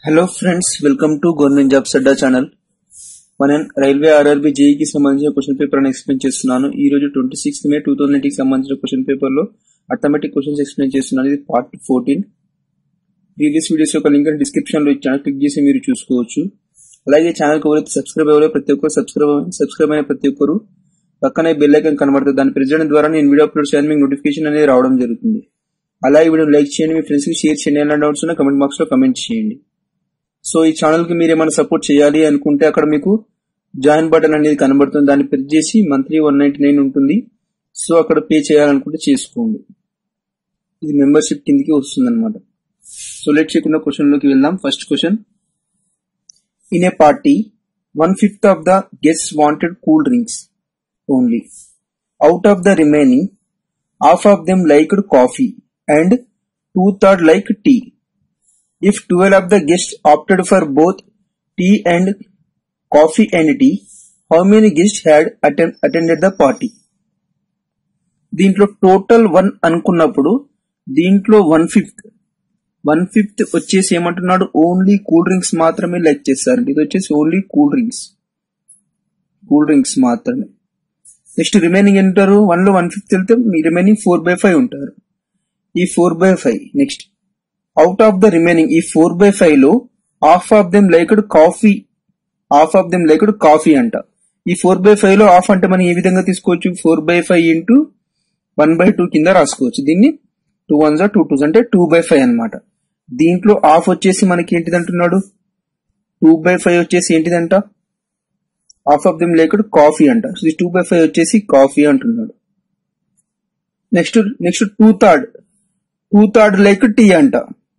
Hello friends welcome to government jobs Adda channel మనం railway RRB జేఈకి సంబంధించిన క్వశ్చన్ పేపర్ అని ఎక్స్ప్లెయిన్ చేస్తున్నాను ఈ రోజు twenty sixth May two thousand కి సంబంధించిన క్వశ్చన్ పేపర్ లో అథమెటిక్ క్వశ్చన్స్ ఎక్స్ప్లెయిన్ చేస్తున్నాను ఇది పార్ట్ ఫోర్టీన్ ప్రీవియస్ వీడియోస్ యొక్క లింక్ డిస్క్రిప్షన్ లో ఇచ్చాను క్లిక్ చేసి మీరు చూసుకోవచ్చు అలాగే ఛానల్ ఎవరైతే సబ్స్క్రైబ్ అవ్వలేదో ప్రతి ఒక్కరు సబ్స్క్రైబ్ సబ్స్క్రైబ్ అయిన ప్రతి ఒక్కరు పక్కనే బెల్ ఐకాన్ కనబడుతుంది దాన్ని ప్రెస్ చేయడం ద్వారా నేను వీడియో అప్లోడ్ చేయడానికి మీకు నోటిఫికేషన్ అనేది రావడం జరుగుతుంది అలాగే వీడియో లైక్ చేయండి మీ ఫ్రెండ్స్ కి షేర్ చేయండి ఏమైనా డౌట్స్ ఉన్నా కమెంట్ బాక్స్ లో కమెంట్ చేయండి సో ఈ ఛానల్ కి మీరు ఏమైనా సపోర్ట్ చేయాలి అనుకుంటే అక్కడ మీకు జాయిన్ బటన్ అనేది కనబడుతుంది దాన్ని ప్రెస్ చేసి మంత్లీ వన్ నైన్టీ నైన్ ఉంటుంది సో అక్కడ పే చేయాలనుకుంటే చేసుకోండి ఇది మెంబర్షిప్ కిందకి వస్తుంది అనమాట సో లెట్ చేయకుండా క్వశ్చన్ లోకి వెళ్దాం first question in a party one fifth of the guest wanted cool drinks only out of the remaining half of them liked coffee and two third liked tea. If 12 of the guests opted for both tea and coffee and tea, how many guests had attend, attended the party? దీంట్లో total one అనుకున్నప్పుడు దీంట్లో one fifth one fifth వచ్చేసి ఏమంటున్నాడు only cool drinks మాత్రమే like చేస్తారు ఇది వచ్చేసి only cool drinks cool drinks మాత్రమే నెక్స్ట్ రిమైనింగ్ ఉంటారు వన్ లో వన్ ఫిఫ్త్ వెళ్తే రిమైనింగ్ ఫోర్ బై ఫైవ్ ఉంటారు ఈ four by five next out of the remaining ఈ ఫోర్ బై ఫైవ్ లో half of them liked coffee half of them liked coffee అంట ఈ ఫోర్ బై ఫైవ్ లో half అంటే మనం ఏ విధంగా తీసుకోవచ్చు four by five into one by two కింద రాసుకోవచ్చు దీన్ని టూ వన్ జా టూ టూస్ అంటే టూ బై ఫైవ్ అనమాట దీంట్లో హాఫ్ వచ్చేసి మనకి ఏంటిది అంటున్నాడు టూ బై ఫైవ్ వచ్చేసి ఏంటిదంట half of them liked coffee అంట సో టూ బై ఫైవ్ వచ్చేసి కాఫీ అంటున్నాడు next next two third two third like tea అంట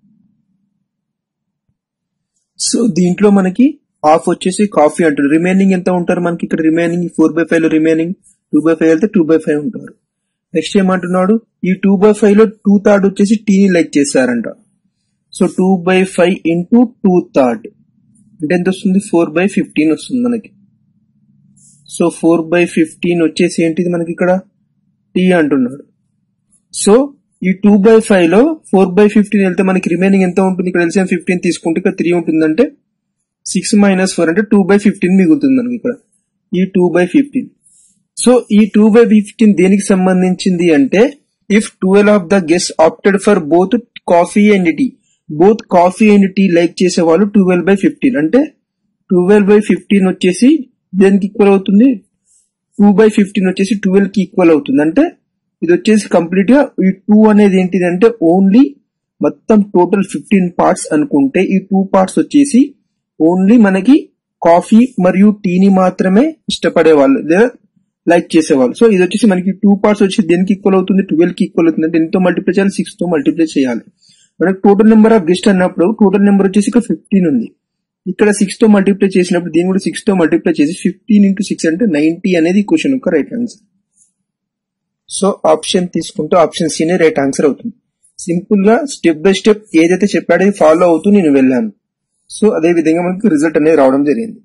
సో దీంట్లో మనకి హాఫ్ వచ్చేసి కాఫీ అంటారు రిమైనింగ్ ఎంత ఉంటారు మనకి ఇక్కడ రిమైనింగ్ ఫోర్ బై ఫైవ్ లో రిమైనింగ్ టూ బై ఫైవ్ వెళ్తే టూ బై ఫైవ్ ఉంటారు నెక్స్ట్ ఏమంటున్నాడు ఈ టూ బై ఫైవ్ లో టూ థర్డ్ వచ్చేసి టీని లైక్ చేశారంట so two by five into two third అంటే ఎంత వస్తుంది ఫోర్ బై ఫిఫ్టీన్ వస్తుంది మనకి సో ఫోర్ బై ఫిఫ్టీన్ వచ్చేసి ఏంటిది మనకి ఇక్కడ టీ అంటున్నాడు సో ఈ టూ బై ఫైవ్ లో ఫోర్ బై ఫిఫ్టీన్ వెళ్తే మనకి రిమైనింగ్ ఎంత ఉంటుంది ఇక్కడ ఎల్సిఎం ఫిఫ్టీన్ తీసుకుంటే ఇక్కడ త్రీ ఉంటుందంటే సిక్స్ మైనస్ ఫోర్ అంటే టూ బై ఫిఫ్టీన్ మిగులుతుంది మనకి ఇక్కడ ఈ టూ బై ఫిఫ్టీన్ సో ఈ టూ బై ఫిఫ్టీన్ దేనికి సంబంధించింది అంటే if twelve of the guest opted for both coffee and tea both coffee and tea like చేసే వాళ్ళు ట్వెల్వ్ బై ఫిఫ్టీన్ అంటే ట్వెల్వ్ బై ఫిఫ్టీన్ వచ్చేసి దేనికి ఈక్వల్ అవుతుంది టూ బై ఫిఫ్టీన్ వచ్చేసి ట్వెల్వ్ కి ఈక్వల్ అవుతుంది అంటే ఇది వచ్చేసి కంప్లీట్ గా ఈ టూ అనేది ఏంటిది అంటే ఓన్లీ మొత్తం టోటల్ ఫిఫ్టీన్ పార్ట్స్ అనుకుంటే ఈ టూ పార్ట్స్ వచ్చేసి ఓన్లీ మనకి కాఫీ మరియు టీని మాత్రమే ఇష్టపడే వాళ్ళు లేదా లైక్ చేసేవాళ్ళు సో ఇది వచ్చేసి మనకి టూ పార్ట్స్ వచ్చి దేనికి ఈక్వల్ అవుతుంది ట్వెల్వ్ కి ఈక్వల్ అవుతుంది అంటే ఎంతో మల్టిప్లై చేయాలి సిక్స్ తో మల్టిప్లై చేయాలి మనకి టోటల్ నెంబర్ ఆఫ్ గెస్ట్ అన్నప్పుడు టోటల్ నెంబర్ వచ్చేసి ఇక్కడ ఫిఫ్టీన్ ఉంది ఇక్కడ సిక్స్ తో మల్టిప్లై చేసినప్పుడు దీన్ని కూడా సిక్స్ తో మల్టిప్లై చేసి ఫిఫ్టీన్ ఇంటూ సిక్స్ అంటే నైన్టీ అనేది క్వశ్చన్ యొక్క రైట్ ఆన్సర్ సో ఆప్షన్ తీసుకుంటే ఆప్షన్ సి రైట్ ఆన్సర్ అవుతుంది సింపుల్ గా స్టెప్ బై స్టెప్ ఏదైతే చెప్పాడో అది ఫాలో అవుతూ నేను వెళ్ళాను సో అదే విధంగా మనకి రిజల్ట్ అనేది రావడం జరిగింది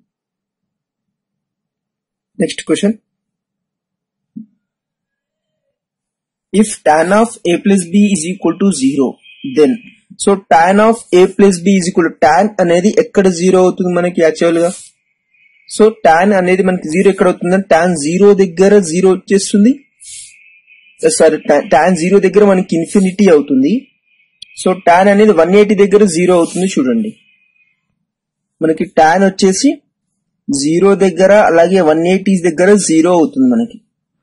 next question if tan of A plus B is equal to zero then so tan of A plus B is equal tan అనేది ఎక్కడ జీరో అవుతుంది మనకి యాక్చువల్ గా సో టాన్ అనేది మనకి జీరో ఎక్కడ అవుతుంది టాన్ జీరో దగ్గర జీరో వచ్చేస్తుంది సారీ టాన్ జీరో దగ్గర మనకి ఇన్ఫినిటీ అవుతుంది సో టాన్ అనేది వన్ ఎయిటీ దగ్గర జీరో అవుతుంది చూడండి మనకి టాన్ వచ్చేసి జీరో దగ్గర అలాగే వన్ ఎయిటీ దగ్గర జీరో అవుతుంది మనకి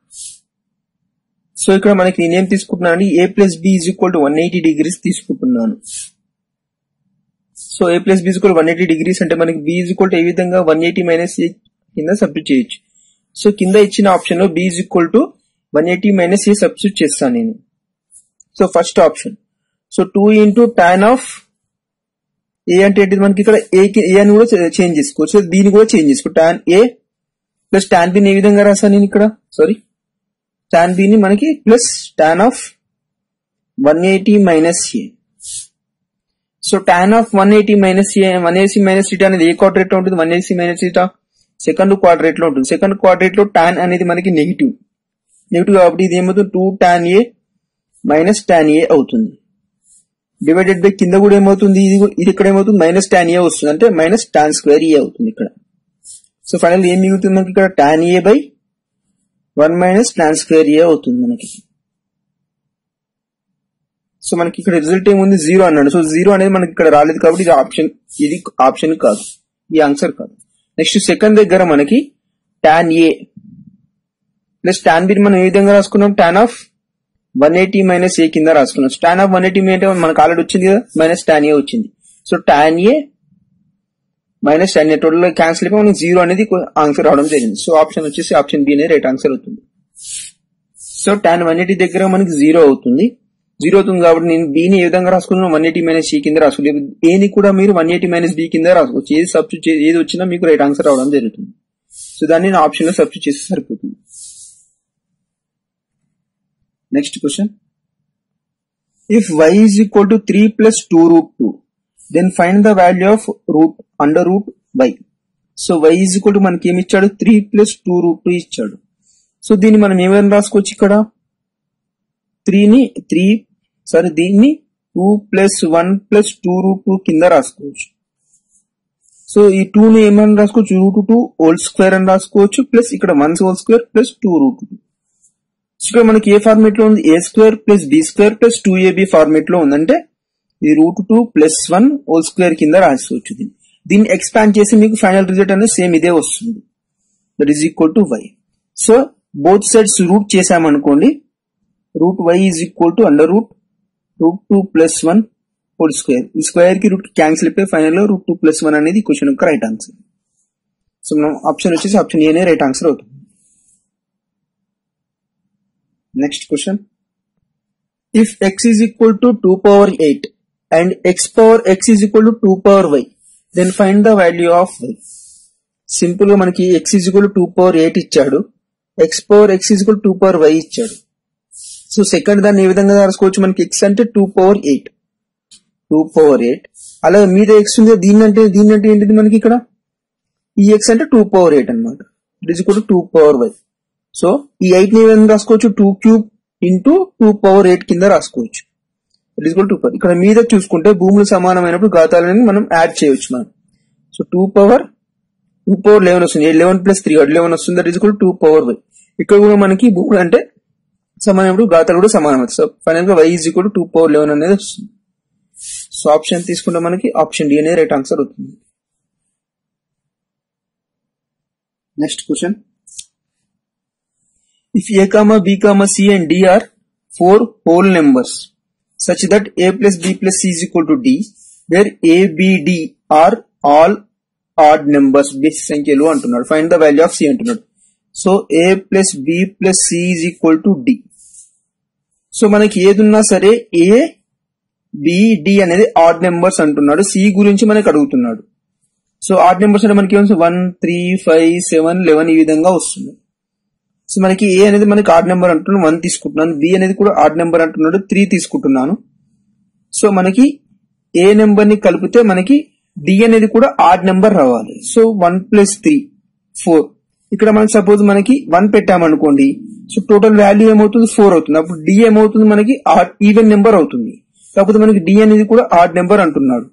సో ఇక్కడ మనకి నేనేం తీసుకుంటున్నాను A plus B is equal to one eighty degrees తీసుకుంటున్నాను so A plus B equal one eighty degrees అంటే మనకి బి ఈజ్ ఈక్వల్ టు ఏ విధంగా వన్ ఎయిటీ మైనస్ ఏ కింద సబ్స్టిట్యూట్ చేయొచ్చు సో కింద ఇచ్చిన ఆప్షన్ లో B is equal to one eighty minus A substitute చేస్తాను నేను so first option so two into tan of A అంటే ఏంటిది మనకి ఇక్కడ ఏకి ఏ అని కూడా చేంజ్ చేసుకోవచ్చు దీన్ని కూడా చేంజ్ చేసుకో టాన్ ఏ ప్లస్ టాన్ బిన్ ఏ విధంగా రాసాను నేను ఇక్కడ సారీ టాన్ బి ని మనకి plus tan of one eighty minus A so tan of one eighty minus A one eighty minus ఇటా అనేది ఏ క్వార్టరేట్ లో ఉంటుంది వన్ ఎయిటీ మైనస్ ఇటా సెకండ్ క్వార్టరేట్ లో ఉంటుంది సెకండ్ క్వార్టరేట్ లో టాన్ అనేది మనకి నెగిటివ్ నెగిటివ్ కాబట్టి ఇది ఏమవుతుంది two tan A minus tan A అవుతుంది డివైడెడ్ బై కింద కూడా ఏమవుతుంది ఇది కూడా- ఇది ఇక్కడ ఏమవుతుంది మైనస్ టాన్ ఏ వస్తుంది అంటే మైనస్ టాన్ స్క్వేర్ ఏ అవుతుంది ఇక్కడ సో ఫైనల్ ఏం మిగులుతుంది మనకి ఇక్కడ tan A by one minus tan square A అవుతుంది మనకి సో మనకి ఇక్కడ రిజల్ట్ ఏముంది జీరో అన్నాడు సో జీరో అనేది మనకి ఇక్కడ రాలేదు కాబట్టి ఇది ఆప్షన్ ఇది ఆప్షన్ కాదు ఈ ఆన్సర్ కాదు నెక్స్ట్ సెకండ్ దగ్గర మనకి tan A plus tan B మనం ఏ విధంగా రాసుకున్నాం tan of one eighty minus A కింద రాసుకున్నాం టాన్ ఆఫ్ వన్ ఎయిటీ అంటే మనకు ఆల్రెడీ వచ్చింది కదా మైనస్ టాన్ ఏ వచ్చింది so tan A minus tan A total cancel అయిపోయి మనకి జీరో అనేది ఆన్సర్ రావడం జరిగింది సో ఆప్షన్ వచ్చేసి ఆప్షన్ బి అనేది రైట్ ఆన్సర్ అవుతుంది సో టాన్ వన్ ఎయిటీ దగ్గర మనకి జీరో అవుతుంది జీరో అవుతుంది కాబట్టి నేను బీని ఏ విధంగా రాసుకున్నాను వన్ ఎయిటీ మైనస్ సి కింద రాసుకోలేదు ఏని కూడా మీరు వన్ ఎయిటీ మైనస్ బి కింద రాసుకోవచ్చు ఏది సబ్స్టిట్యూట్ ఏది వచ్చినా మీకు రైట్ ఆన్సర్ రావడం జరుగుతుంది సో దాన్ని నేను ఆప్షన్ లో సబ్స్టిట్యూట్ చేస్తే సరిపోతుంది next question if Y is equal to three plus two root two then find the value of root under root Y so Y is equal to మనకి ఏమి ఇచ్చాడు three plus two root two ఇచ్చాడు so దీన్ని మనం ఏమైనా రాసుకోవచ్చు ఇక్కడ త్రీని త్రీ సారీ దీన్ని two plus one plus two root two కింద రాసుకోవచ్చు సో ఈ టూ ని ఏమైనా రాసుకోవచ్చు రూట్ టూ హోల్ స్క్వేర్ అని రాసుకోవచ్చు ప్లస్ ఇక్కడ one whole square plus two root two ఇక్కడ మనకి ఏ ఫార్మేట్ లో ఉంది A square plus B square plus two AB format లో ఉందంటే ఇది root two plus one whole square కింద రాసుకోవచ్చు దీన్ని దీన్ని ఎక్స్పాండ్ చేసి మీకు ఫైనల్ రిజల్ట్ అనేది సేమ్ ఇదే వస్తుంది that is equal to Y so both sides root చేసామనుకోండి root Y is equal to under root root two plus one whole square ఈ స్క్వేర్ కి రూట్ క్యాన్సిల్ అయిపోయి ఫైనల్ లో రూట్ టూ ప్లస్ వన్ అనేది question యొక్క right answer so మనం option వచ్చేసి option ఏనే రైట్ ఆన్సర్ అవుతుంది next question if X is equal to two power eight and X power X is equal to two power Y then find the value of Y simple గా మనకి X is equal two power eight ఇచ్చాడు X power X is equal two power Y ఇచ్చాడు so second దాన్ని ఏ విధంగా రాసుకోవచ్చు మనకి X అంటే two power eight two power eight అలాగే మీద ఎక్స్ ఉంది దీన్ని అంటే దీన్ని అంటే ఏంటిది మనకి ఇక్కడ ఈ ఎక్స్ అంటే టూ పవర్ ఎయిట్ అనమాట it is equal two power Y so ఈ ఎయిట్ ని ఏ విధంగా రాసుకోవచ్చు two cube into two power eight కింద రాసుకోవచ్చు ఇట్ ఈస్ టూ పవర్ ఇక్కడ మీద చూసుకుంటే భూములు సమానమైనప్పుడు ఘాతాలని మనం యాడ్ చేయొచ్చు మనం so two power two power eleven వస్తుంది లెవెన్ ప్లస్ త్రీ లెవెన్ వస్తుంది that is equal two power Y ఇక్కడ కూడా మనకి భూములు అంటే సమానమైనప్పుడు ఘాతాలు కూడా సమానం అవుతుంది సో ఫైనల్ గా Y is equal two power eleven అనేది వస్తుంది సో ఆప్షన్ తీసుకుంటే మనకి ఆప్షన్ డి అనేది రైట్ ఆన్సర్ అవుతుంది next question if a comma b comma c and d are four whole numbers such that a plus b plus c is equal to d where a b d are all odd numbers బేసి సంఖ్యలు అంటున్నాడు find the value of C అంటున్నాడు so A plus B plus C is equal to D so మనకి ఏది ఉన్నా సరే A B D అనేది odd numbers అంటున్నాడు సి గురించి మనకి అడుగుతున్నాడు సో ఆడ్ నెంబర్స్ అంటే మనకి ఏమొస్తుంది one three five seven eleven ఈ విధంగా వస్తుంది సో మనకి ఏ అనేది మనకి ఆడ్ నెంబర్ అంటున్నాను వన్ తీసుకుంటున్నాను బి అనేది కూడా ఆడ్ నెంబర్ అంటున్నాడు త్రీ తీసుకుంటున్నాను సో మనకి ఏ నెంబర్ ని కలిపితే మనకి డి అనేది కూడా ఆడ్ నెంబర్ రావాలి so one plus three four ఇక్కడ మనకి సపోజ్ మనకి వన్ పెట్టామనుకోండి సో టోటల్ వాల్యూ ఏమవుతుంది ఫోర్ అవుతుంది అప్పుడు డి ఏమవుతుంది మనకి ఈవెన్ నెంబర్ అవుతుంది కాకపోతే మనకి డి అనేది కూడా ఆడ్ నెంబర్ అంటున్నాడు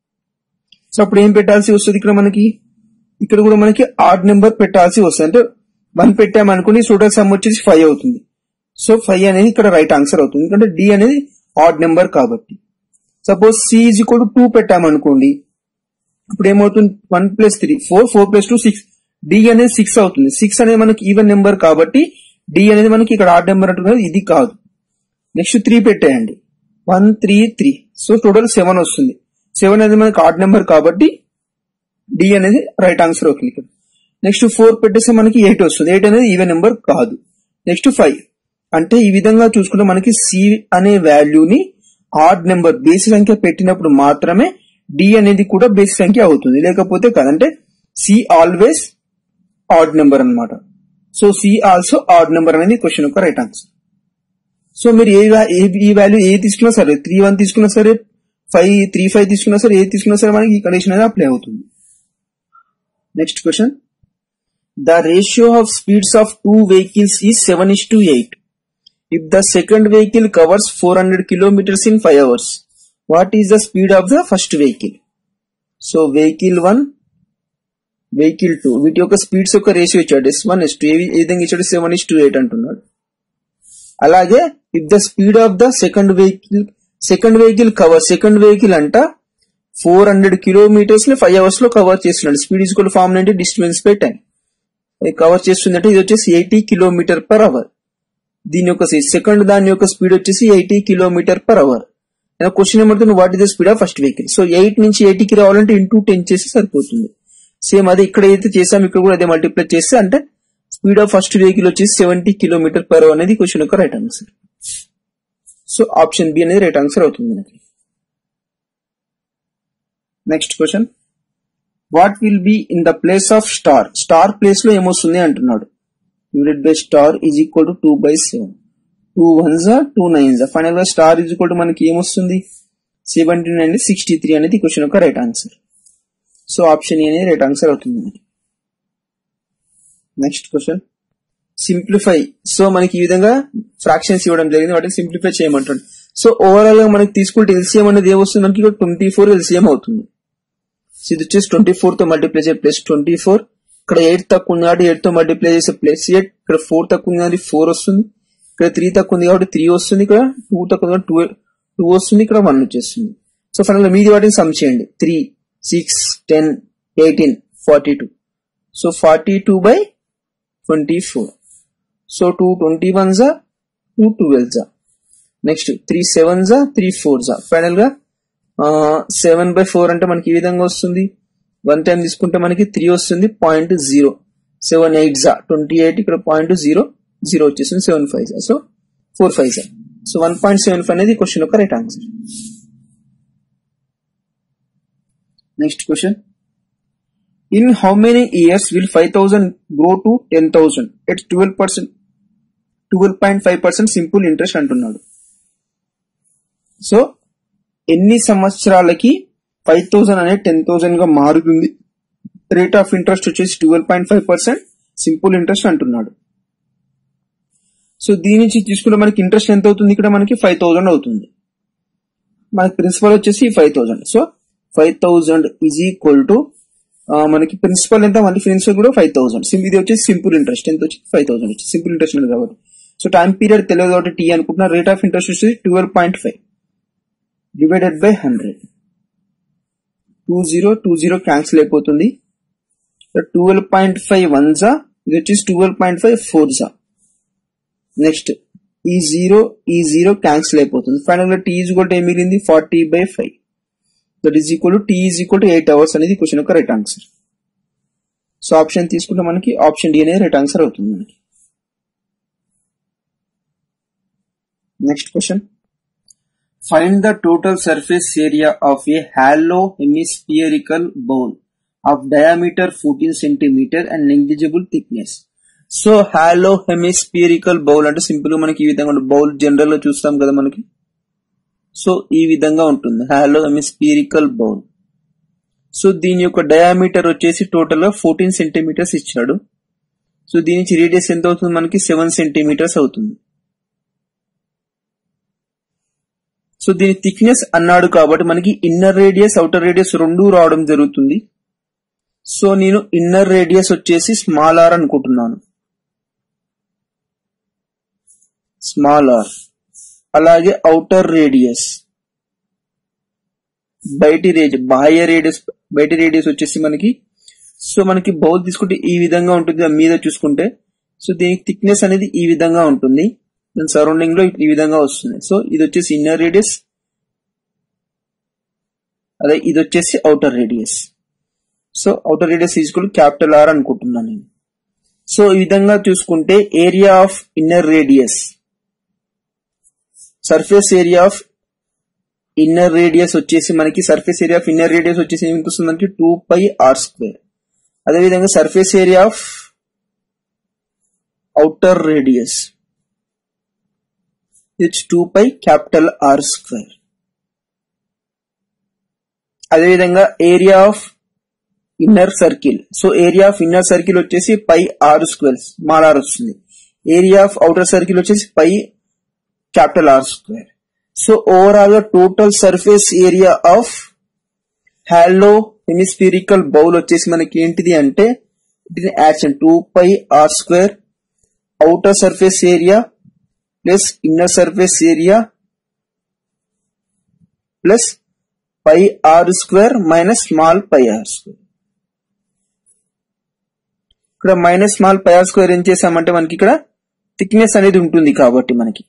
సో అప్పుడు ఏం పెట్టాల్సి వస్తుంది ఇక్కడ మనకి ఇక్కడ కూడా మనకి ఆడ్ నెంబర్ పెట్టాల్సి వస్తుంది అంటే వన్ పెట్టామనుకోండి టోటల్ సమ్ వచ్చేసి ఫైవ్ అవుతుంది సో ఫైవ్ అనేది ఇక్కడ రైట్ ఆన్సర్ అవుతుంది ఎందుకంటే డి అనేది ఆడ్ నెంబర్ కాబట్టి suppose C is equal to two పెట్టామనుకోండి ఇప్పుడు ఏమవుతుంది one plus three four four plus two six D అనేది సిక్స్ అవుతుంది సిక్స్ అనేది మనకి ఈవెన్ నెంబర్ కాబట్టి డి అనేది మనకి ఇక్కడ ఆడ్ నెంబర్ అంటున్నది ఇది కాదు నెక్స్ట్ త్రీ పెట్టేయండి one three three so total seven వస్తుంది సెవెన్ అనేది మనకి ఆడ్ నెంబర్ కాబట్టి డి అనేది రైట్ ఆన్సర్ అవుతుంది ఇక్కడ నెక్స్ట్ ఫోర్ పెట్టేస్తే మనకి ఎయిట్ వస్తుంది ఎయిట్ అనేది ఈవెన్ నెంబర్ కాదు నెక్స్ట్ ఫైవ్ అంటే ఈ విధంగా చూసుకుంటే మనకి సి అనే వాల్యూని ఆడ్ నెంబర్ బేసి సంఖ్య పెట్టినప్పుడు మాత్రమే డి అనేది కూడా బేసి సంఖ్య అవుతుంది లేకపోతే కాదంటే సి ఆల్వేస్ ఆడ్ నెంబర్ అన్నమాట so C also odd number అనేది క్వశ్చన్ యొక్క రైట్ ఆన్సర్ సో మీరు ఏ వా- ఏ- ఈ వాల్యూ ఏ తీసుకున్నా సరే త్రీ వన్ తీసుకున్నా సరే ఫైవ్ త్రీ ఫైవ్ తీసుకున్నా సరే ఏ తీసుకున్నా సరే మనకి ఈ కండిషన్ అనేది అప్లై అవుతుంది next question the ratio of speeds of two vehicles is seven is to eight if the second vehicle covers 400 kilometers in 5 hours what is the speed of the first vehicle so vehicle one vehicle two వీటి యొక్క speeds యొక్క ratio ఇచ్చాడు S one S two ఏ విధంగా ఇచ్చాడు seven is to eight అంటున్నాడు అలాగే if the speed of the second vehicle second vehicle cover second vehicle అంట ఫోర్ హండ్రెడ్ కిలోమీటర్స్ ని ఫైవ్ అవర్స్ లో కవర్ చేస్తున్నాడు స్పీడ్ ఈజ్ కూడా ఫార్మ్ అంటే డిస్టెన్స్ బై టైం కవర్ చేస్తుందంటే ఇది వచ్చేసి ఎయిటీ కిలోమీటర్ పర్ అవర్ దీని యొక్క సెకండ్ దాని యొక్క స్పీడ్ వచ్చేసి eighty kilometer per hour question ఏమంటుంది what is the speed of first vehicle so eight నుంచి ఎయిటీకి రావాలంటే ఇంటూ టెన్ చేసి సరిపోతుంది సేమ్ అదే ఇక్కడ అయితే చేసాం ఇక్కడ కూడా అదే మల్టిప్లై చేస్తే అంటే స్పీడ్ ఆఫ్ ఫస్ట్ వెహికల్ వచ్చేసి సెవెంటీ కిలోమీటర్ పర్ అవర్ అనేది క్వశ్చన్ యొక్క right answer so option B అనేది రైట్ ఆన్సర్ అవుతుంది మనకి next question what will be in the place of star star place లో ఏమొస్తుంది అంటున్నాడు divided by star is equal to two by seven two ones two nines final గా star is equal to మనకి ఏమొస్తుంది seventy nine sixty three అనేది question యొక్క right answer so option A అనేది right answer అవుతుంది మనకి నెక్స్ట్ క్వశ్చన్ సింప్లిఫై సో మనకి ఈ విధంగా ఫ్రాక్షన్స్ ఇవ్వడం జరిగింది వాటిని సింప్లిఫై చేయమంటాడు సో ఓవరాల్ గా మనకి తీసుకుంటే ఎల్సిఎం అనేది ఏమొస్తుంది మనకి ఇక్కడ ట్వంటీ ఫోర్ ఎల్సిఎం అవుతుంది సో ఇది వచ్చేసి ట్వంటీ ఫోర్ తో మల్టిప్లై చేసే ప్లస్ ట్వంటీ ఫోర్ ఇక్కడ ఎయిట్ తక్కువ ఉంది కాబట్టి ఎయిట్ తో మల్టిప్లై చేసే ప్లస్ ఎయిట్ ఇక్కడ ఫోర్ తక్కువ ఉంది కాబట్టి ఫోర్ వస్తుంది ఇక్కడ త్రీ తక్కువ ఉంది కాబట్టి త్రీ వస్తుంది ఇక్కడ టూ తక్కువ ఉంది టూ టూ వస్తుంది ఇక్కడ వన్ వచ్చేస్తుంది సో ఫైనల్ మీది వాటిని సమ్ చేయండి three six ten eighteen forty two so forty two by twenty four so two twenty one జా టూ ట్వెల్వ్ జా నెక్స్ట్ త్రీ సెవెన్ జా త్రీ ఫోర్ జా ఫైనల్ గా సెవెన్ బై ఫోర్ అంటే మనకి ఈ విధంగా వస్తుంది వన్ టైం తీసుకుంటే మనకి త్రీ వస్తుంది పాయింట్ జీరో సెవెన్ ఎయిట్ జా ట్వంటీ ఎయిట్ ఇక్కడ పాయింట్ జీరో జీరో వచ్చేసింది సెవెన్ ఫైవ్ జా సో ఫోర్ ఫైవ్ జా so one point seven five అనేది క్వశ్చన్ యొక్క right answer next question in how many years will five thousand grow to ten thousand it's twelve percent twelve point five percent simple interest అంటున్నాడు so ఎన్ని సంవత్సరాలకి five thousand అనేది ten thousand గా మారుతుంది rate of interest వచ్చేసి twelve point five percent simple interest అంటున్నాడు so దీని నుంచి తీసుకుంటే మనకి ఇంట్రెస్ట్ ఎంత అవుతుంది ఇక్కడ మనకి ఫైవ్ థౌసండ్ అవుతుంది మనకి ప్రిన్సిపల్ వచ్చేసి five thousand so five thousand is equal to మనకి ప్రిన్సిపల్ ఎంత మళ్ళీ ప్రిన్సిపల్ కూడా ఫైవ్ థౌసండ్ ఇది వచ్చేసి సింపుల్ ఇంట్రెస్ట్ ఎంత వచ్చి ఫైవ్ థౌసండ్ వచ్చి సింపుల్ ఇంట్రెస్ట్ ఉంది కాబట్టి సో టైం పీరియడ్ తెలియదు కాబట్టి టీ అనుకుంటున్నా రేట్ ఆఫ్ ఇంట్రెస్ట్ వచ్చేసి twelve point five divided by hundred two zero two zero cancel అయిపోతుంది ట్వెల్వ్ పాయింట్ ఫైవ్ వన్ జా ఇది వచ్చేసి ట్వెల్వ్ పాయింట్ ఫైవ్ ఫోర్ జా నెక్స్ట్ ఈ జీరో ఈ జీరో క్యాన్సిల్ అయిపోతుంది ఫైనల్ గా టీ ఈజ్ ఈక్వల్ ఏం మిగిలింది forty by five that is equal to T is equal to eight hours అనేది క్వశ్చన్ యొక్క రైట్ ఆన్సర్ సో ఆప్షన్ తీసుకుంటే మనకి ఆప్షన్ డి అనేది రైట్ ఆన్సర్ అవుతుంది మనకి next question find the total surface area of a hollow hemispherical bowl of diameter fourteen centimeter and negligible thickness so hollow hemispherical bowl అంటే simple గా మనకి ఈ విధంగా బౌల్ జనరల్ లో చూస్తాం కదా మనకి సో ఈ విధంగా ఉంటుంది హాలో హెమిస్పియరికల్ బౌల్ సో దీని యొక్క డయామీటర్ వచ్చేసి టోటల్ గా ఫోర్టీన్ సెంటీమీటర్స్ ఇచ్చాడు సో దీని నుంచి రేడియస్ ఎంత అవుతుంది మనకి సెవెన్ సెంటీమీటర్స్ అవుతుంది సో దీని థిక్నెస్ అన్నాడు కాబట్టి మనకి ఇన్నర్ రేడియస్ అవుటర్ రేడియస్ రెండు రావడం జరుగుతుంది సో నేను ఇన్నర్ రేడియస్ వచ్చేసి స్మాల్ ఆర్ అనుకుంటున్నాను స్మాల్ ఆర్ అలాగే అవుటర్ రేడియస్ బయటి రేడియస్ బాహ్య రేడియస్ బయటి రేడియస్ వచ్చేసి మనకి సో మనకి బౌల్ తీసుకుంటే ఈ విధంగా ఉంటుంది దాని మీద చూసుకుంటే సో దీనికి థిక్నెస్ అనేది ఈ విధంగా ఉంటుంది దాని సరౌండింగ్ లో ఈ విధంగా వస్తుంది సో ఇది వచ్చేసి ఇన్నర్ రేడియస్ అదే ఇది వచ్చేసి outer radius so outer radius equal capital R అనుకుంటున్నాను నేను సో ఈ విధంగా చూసుకుంటే area of inner radius surface area of inner radius వచ్చేసి మనకి surface area of inner radius వచ్చేసి ఏమిటి వస్తుంది మనకి టూ పై ఆర్ స్క్వేర్ అదేవిధంగా surface area of outer radius it's two pi capital R square అదేవిధంగా area of inner circle so area of inner circle వచ్చేసి pi R square small are వస్తుంది area of outer circle వచ్చేసి pi capital R square so overall గా total surface area of hollow hemispherical bowl వచ్చేసి మనకి ఏంటిది అంటే ఇది యాక్షన్ two pi R square outer surface area plus inner surface area plus pi R square minus small pi R square ఇక్కడ minus small pi R square ఏం చేసామంటే మనకి ఇక్కడ థిక్నెస్ అనేది ఉంటుంది కాబట్టి మనకి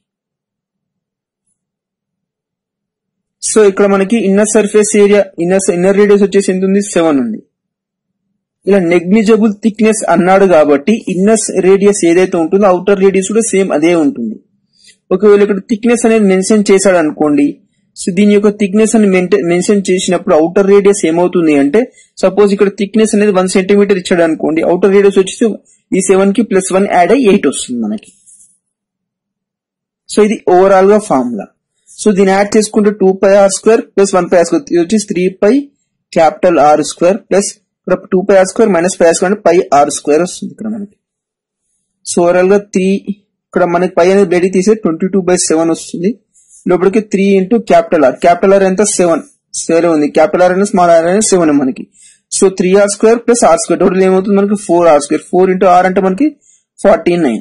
సో ఇక్కడ మనకి inner surface area inner inner radius వచ్చేసి ఎంత ఉంది సెవెన్ ఉంది ఇలా నెగ్లిజబుల్ థిక్నెస్ అన్నాడు కాబట్టి ఇన్నర్ రేడియస్ ఏదైతే ఉంటుందో అవుటర్ రేడియస్ కూడా సేమ్ అదే ఉంటుంది ఒకవేళ ఇక్కడ థిక్నెస్ అనేది మెన్షన్ చేశాడు అనుకోండి సో దీని యొక్క థిక్నెస్ అని మెన్షన్ చేసినప్పుడు అవుటర్ రేడియస్ ఏమవుతుంది అంటే సపోజ్ ఇక్కడ థిక్నెస్ అనేది వన్ సెంటీమీటర్ ఇచ్చాడు అనుకోండి అవుటర్ రేడియస్ వచ్చేసి ఈ సెవెన్ కి ప్లస్ వన్ యాడ్ అయ్యి ఎయిట్ వస్తుంది మనకి సో ఇది ఓవరాల్ గా ఫార్ములా సో దీన్ని యాడ్ చేసుకుంటే two pi R square plus one pi R square ఇది వచ్చేసి three pi capital R square plus ఇక్కడ two pi R square minus pi R square అంటే పై ఆర్ స్క్వేర్ వస్తుంది ఇక్కడ మనకి సో ఓవరాల్ గా త్రీ ఇక్కడ మనకి పై అనేది బయటికి తీసే ట్వంటీ టూ బై సెవెన్ వస్తుంది లోపలికి three into capital R capital R ఎంత సెవెన్ సెవెన్ ఉంది క్యాపిటల్ ఆర్ అనేది స్మాల్ ఆర్ అనేది సెవెన్ మనకి so three R square plus R square total ఏమవుతుంది మనకి four R square four into R అంటే మనకి ఫార్టీ నైన్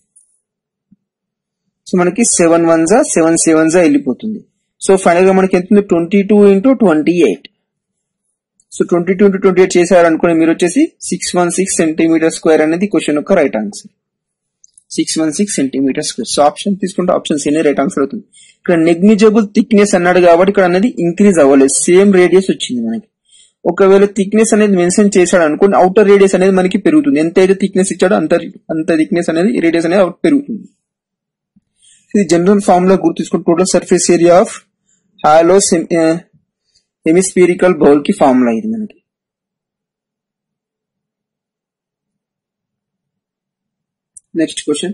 సో మనకి సెవెన్ వన్ జా సెవెన్ సెవెన్ జా వెళ్ళిపోతుంది సో ఫైనల్ గా మనకి ఎంత twenty two into twenty eight so twenty two into twenty eight చేశారు అనుకోండి మీరు వచ్చేసి six one six centimeter square అనేది క్వశ్చన్ యొక్క right answer six one six centimeter square so option తీసుకుంటే ఆప్షన్ సి రైట్ ఆన్సర్ అవుతుంది ఇక్కడ నెగ్లిజబుల్ థిక్నెస్ అన్నాడు కాబట్టి ఇక్కడ అనేది ఇంక్రీజ్ అవ్వలేదు సేమ్ రేడియస్ వచ్చింది మనకి ఒకవేళ థిక్నెస్ అనేది మెన్షన్ చేశాడు అనుకోండి అవుటర్ రేడియస్ అనేది మనకి పెరుగుతుంది ఎంత అయితే థిక్నెస్ ఇచ్చాడో అంత అంత థిక్నెస్ అనేది రేడియస్ అనేది పెరుగుతుంది ఇది జనరల్ ఫార్మ్ లో గుర్తు తీసుకుంటే total surface area of hollow hemispherical bowl కి ఫార్ములా ఇది మనకి next question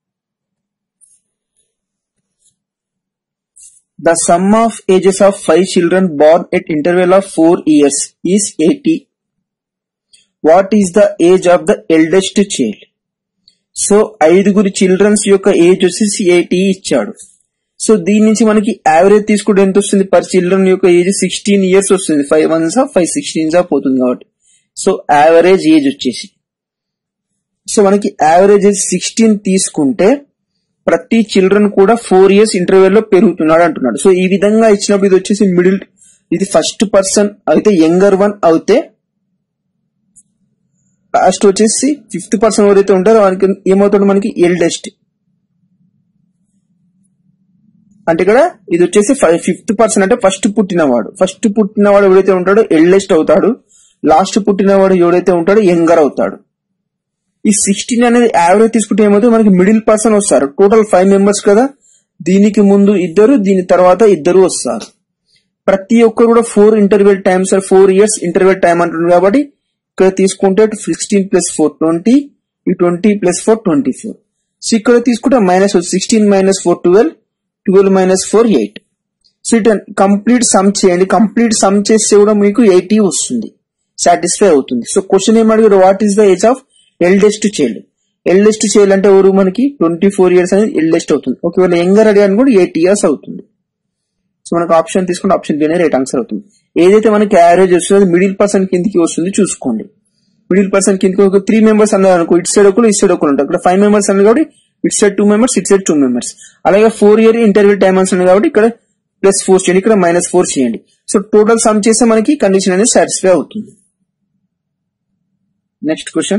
the sum of ages of five children born at interval of four years is eighty what is the age of the eldest child so ఐదుగురు childrens యొక్క age వచ్చేసి eighty ఇచ్చాడు so దీని నుంచి మనకి average తీసుకుంటే ఎంత వస్తుంది పర్ చిల్డ్రన్ యొక్క ఏజ్ సిక్స్టీన్ ఇయర్స్ వస్తుంది ఫైవ్ వన్స్ ఫైవ్ సిక్స్టీన్ పోతుంది కాబట్టి సో యావరేజ్ ఏజ్ వచ్చేసి సో మనకి యావరేజ్ ఏజ్ సిక్స్టీన్ తీసుకుంటే ప్రతి చిల్డ్రన్ కూడా ఫోర్ ఇయర్స్ ఇంటర్వెల్ లో పెరుగుతున్నాడు అంటున్నాడు సో ఈ విధంగా ఇచ్చినప్పుడు ఇది వచ్చేసి మిడిల్ ఇది ఫస్ట్ పర్సన్ అయితే యంగర్ వన్ అయితే లాస్ట్ వచ్చేసి ఫిఫ్త్ పర్సన్ ఎవరైతే ఉంటారో వానికి ఏమవుతాడు మనకి ఎల్డెస్ట్ అంటే ఇక్కడ ఇది వచ్చేసి ఫిఫ్త్ పర్సన్ అంటే ఫస్ట్ పుట్టినవాడు ఫస్ట్ పుట్టినవాడు ఎవరైతే ఉంటాడో ఎల్డెస్ట్ అవుతాడు లాస్ట్ పుట్టినవాడు ఎవరైతే ఉంటాడో యంగర్ అవుతాడు ఈ సిక్స్టీన్ అనేది యావరేజ్ తీసుకుంటే ఏమవుతుంది మనకి మిడిల్ పర్సన్ వస్తారు టోటల్ ఫైవ్ మెంబర్స్ కదా దీనికి ముందు ఇద్దరు దీని తర్వాత ఇద్దరు వస్తారు ప్రతి ఒక్కరు కూడా four interval times four years interval time అంటున్నారు కాబట్టి ఇక్కడ తీసుకుంటే సిక్స్టీన్ ప్లస్ ఫోర్ ట్వంటీ ఈ twenty plus four twenty four so ఇక్కడ తీసుకుంటే minus sixteen minus four twelve twelve minus four eight so ఇటు కంప్లీట్ సమ్ చేయండి కంప్లీట్ సమ్ చేస్తే కూడా మీకు ఎయిటీ వస్తుంది సాటిస్ఫై అవుతుంది సో క్వశ్చన్ ఏం అడిగారు what is the age of eldest child eldest child అంటే ఎవరు మనకి ట్వంటీ ఫోర్ ఇయర్స్ అనేది ఎల్డెస్ట్ అవుతుంది ఒకవేళ యంగర్ అడిగాను కూడా ఎయిట్ ఇయర్స్ అవుతుంది సో మనకు ఆప్షన్ తీసుకుంటే ఆప్షన్ బి రైట్ ఆన్సర్ అవుతుంది ఏదైతే మనకి యావరేజ్ వస్తుందో మిడిల్ పర్సన్ కిందికి వస్తుంది చూసుకోండి మిడిల్ పర్సన్ కిందకి ఒక త్రీ మెంబర్స్ అన్నారు అనుకో ఇటు సైడ్ ఒకరు ఇటు సైడ్ ఒకరు ఉంటారు ఇక్కడ ఫైవ్ మెంబర్స్ అన్నారు కాబట్టి ఇటు సైడ్ టూ మెంబర్స్ ఇటు సైడ్ టూ మెంబర్స్ అలాగే ఫోర్ ఇయర్ ఇంటర్వ్యూ టైం అన్నారు కాబట్టి ఇక్కడ ప్లస్ ఫోర్ చేయండి ఇక్కడ మైనస్ ఫోర్ చేయండి సో టోటల్ సమ్ చేస్తే మనకి కండిషన్ అనేది సాటిస్ఫై అవుతుంది next question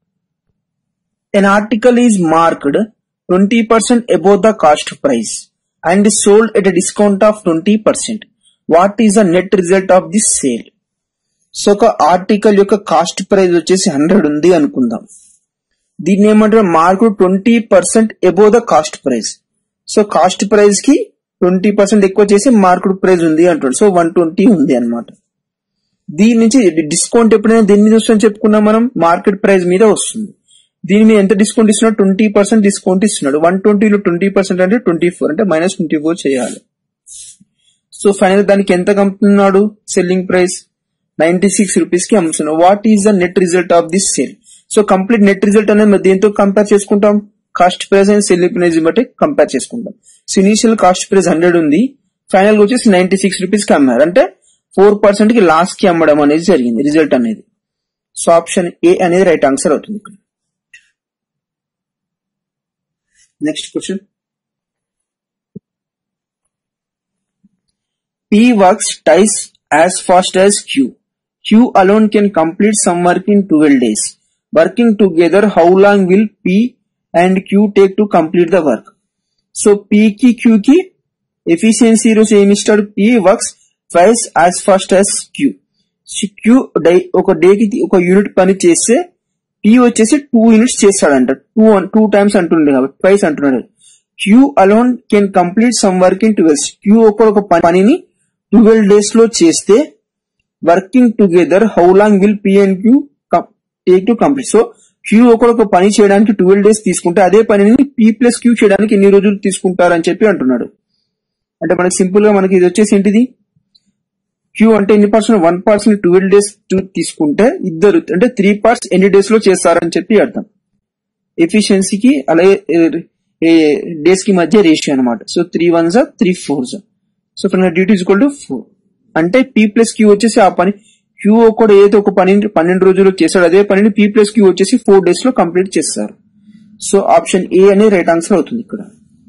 an article is marked 20% above the cost price and is sold at a discount of 20%. What is the net result of this sale? So ఒక article యొక్క cost price వచ్చేసి hundred ఉంది అనుకుందాం దీన్ని ఏమంటారు mark twenty percent above the cost price so cost price కి twenty percent ఎక్కువ చేసి మార్కెట్ ప్రైస్ ఉంది అంటాడు సో వన్ ట్వంటీ ఉంది అనమాట దీని నుంచి డిస్కౌంట్ ఎప్పుడైనా దీని మీద వస్తుందని చెప్పుకున్నాం మనం మార్కెట్ ప్రైస్ మీద వస్తుంది దీని మీద ఎంత డిస్కౌంట్ ఇస్తున్నాడు ట్వంటీ పర్సెంట్ డిస్కౌంట్ ఇస్తున్నాడు వన్ ట్వంటీలో ట్వంటీ పర్సెంట్ అంటే ట్వంటీ ఫోర్ అంటే మైనస్ ట్వంటీ ఫోర్ చేయాలి సో ఫైనల్ దానికి ఎంత అమ్ముతున్నాడు selling price ninety six rupees కి అమ్ముతున్నాడు what is the net result of this sale so complete net result అనేది మరి దేంతో కంపేర్ చేసుకుంటాం cost price and selling price బట్టి కంపేర్ చేసుకుంటాం so initial cost price hundred ఉంది ఫైనల్ గా వచ్చేసి నైన్టీ సిక్స్ రూపీస్ కి అమ్మారు అంటే ఫోర్ పర్సెంట్ కి లాస్ కి అమ్మడం అనేది జరిగింది రిజల్ట్ అనేది సో ఆప్షన్ ఏ అనేది రైట్ ఆన్సర్ అవుతుంది ఇక్కడ next question P works twice as fast as Q. Q alone can complete some work in 12 days. Working together, how long will P and Q take to complete the work? So P కి Q కి efficiency రోజు ఏమి ఇస్తాడు P works twice as fast as Q. Q డై ఒక డేకి ఒక unit పని చేస్తే P వచ్చేసి టూ యూనిట్స్ చేస్తాడంట టూ టూ టైమ్స్ అంటుండే కాబట్టి ట్వైస్ అంటున్నాడు Q alone can complete some work in twelve Q ఒక పనిని ట్వెల్వ్ డేస్ లో చేస్తే working together how long will P and Q take to complete so Q ఒకరొక పని చేయడానికి ట్వెల్వ్ డేస్ తీసుకుంటే అదే పనిని పీ ప్లస్ క్యూ చేయడానికి ఎన్ని రోజులు తీసుకుంటారని చెప్పి అంటున్నాడు అంటే మనకి సింపుల్ గా మనకి ఇది వచ్చేసి ఏంటిది క్యూ అంటే ఎన్ని percent one percent twelve days తీసుకుంటే ఇద్దరు అంటే త్రీ పార్ట్స్ ఎన్ని డేస్ లో చేస్తారని చెప్పి అర్థం ఎఫిషియన్సీకి అలాగే డేస్ కి మధ్య రేషియో అనమాట సో త్రీ వన్ జా త్రీ ఫోర్ జా సో ఇక్కడ డ్యూటీ ఈక్వల్ టు ఫోర్ అంటే పీ ప్లస్ క్యూ వచ్చేసి ఆ పని క్యూ ఒకటి ఏదైతే ఒక పని పన్నెండు రోజుల్లో చేస్తాడు అదే పనిని పీ ప్లస్ క్యూ వచ్చేసి ఫోర్ డేస్ లో కంప్లీట్ చేస్తారు సో ఆప్షన్ ఏ అనేది రైట్ ఆన్సర్ అవుతుంది ఇక్కడ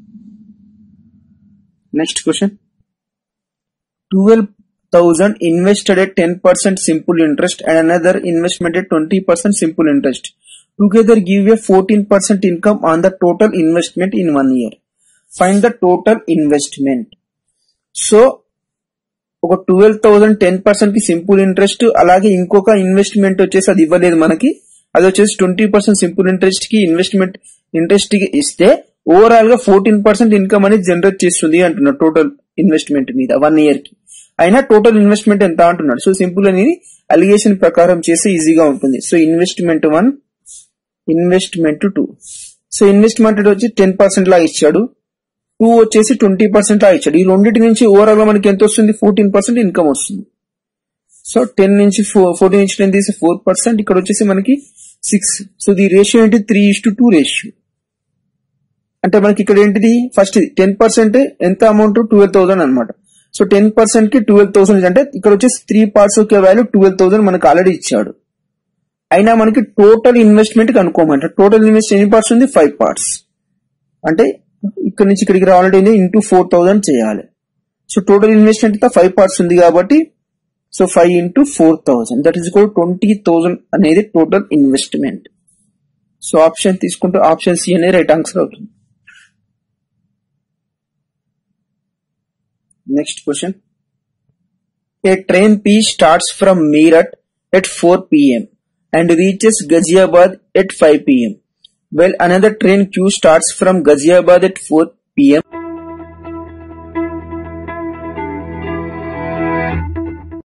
next question twelve thousand invested at ten percent simple interest and another investment at twenty percent simple interest together give a fourteen percent income on the total investment in one year find the total investment so ఒక twelve thousand ten percent కి simple interest అలాగే ఇంకొక investment వచ్చేసి అది ఇవ్వలేదు మనకి అది వచ్చేసి ట్వంటీ పర్సెంట్ సింపుల్ ఇంట్రెస్ట్ కి ఇన్వెస్ట్మెంట్ ఇంట్రెస్ట్ కి ఇస్తే ఓవరాల్ గా ఫోర్టీన్ పర్సెంట్ ఇన్కమ్ అనేది జనరేట్ చేస్తుంది అంటున్నాడు టోటల్ ఇన్వెస్ట్మెంట్ మీద వన్ ఇయర్ కి అయినా టోటల్ ఇన్వెస్ట్మెంట్ ఎంత అంటున్నాడు సో సింపుల్ అనేది అలిగేషన్ ప్రకారం చేస్తే ఈజీగా ఉంటుంది so investment one investment two so investment వచ్చి టెన్ పర్సెంట్ లా ఇచ్చాడు టూ వచ్చేసి ట్వంటీ పర్సెంట్ లా ఇచ్చాడు ఈ రెండింటి నుంచి ఓవరాల్ గా మనకి ఎంత వస్తుంది ఫోర్టీన్ పర్సెంట్ ఇన్కమ్ వస్తుంది సో టెన్ నుంచి ఫోర్టీన్ నుంచి టెన్ తీసి ఫోర్ పర్సెంట్ ఇక్కడ వచ్చేసి మనకి సిక్స్ సో ది రేషియో ఏంటి three is to two ratio అంటే మనకి ఇక్కడ ఏంటిది ఫస్ట్ ఇది టెన్ పర్సెంట్ ఎంత అమౌంట్ ట్వెల్వ్ థౌసండ్ అనమాట సో టెన్ పర్సెంట్ కి ట్వెల్వ్ థౌసండ్ అంటే ఇక్కడ వచ్చేసి త్రీ పార్ట్స్ యొక్క వాల్యూ ట్వెల్వ్ థౌసండ్ మనకి ఆల్రెడీ ఇచ్చాడు అయినా మనకి టోటల్ ఇన్వెస్ట్మెంట్ కనుక్కోమంట టోటల్ ఇన్వెస్ట్ ఎన్ని పార్ట్స్ ఉంది ఫైవ్ పార్ట్స్ అంటే ఇక్కడ నుంచి ఇక్కడికి రావాలంటే ఇంటూ ఫోర్ థౌసండ్ చేయాలి సో టోటల్ ఇన్వెస్ట్మెంట్ అంతా ఫైవ్ పార్ట్స్ ఉంది కాబట్టి so five into four thousand that is కూడా ట్వంటీ థౌసండ్ అనేది టోటల్ ఇన్వెస్ట్మెంట్ సో ఆప్షన్ తీసుకుంటే ఆప్షన్ సి అనేది రైట్ ఆన్సర్ అవుతుంది next question a train P starts from Meerut at four PM and reaches Ghaziabad at 5 pm. Well, another train Q starts from Ghaziabad at 4 pm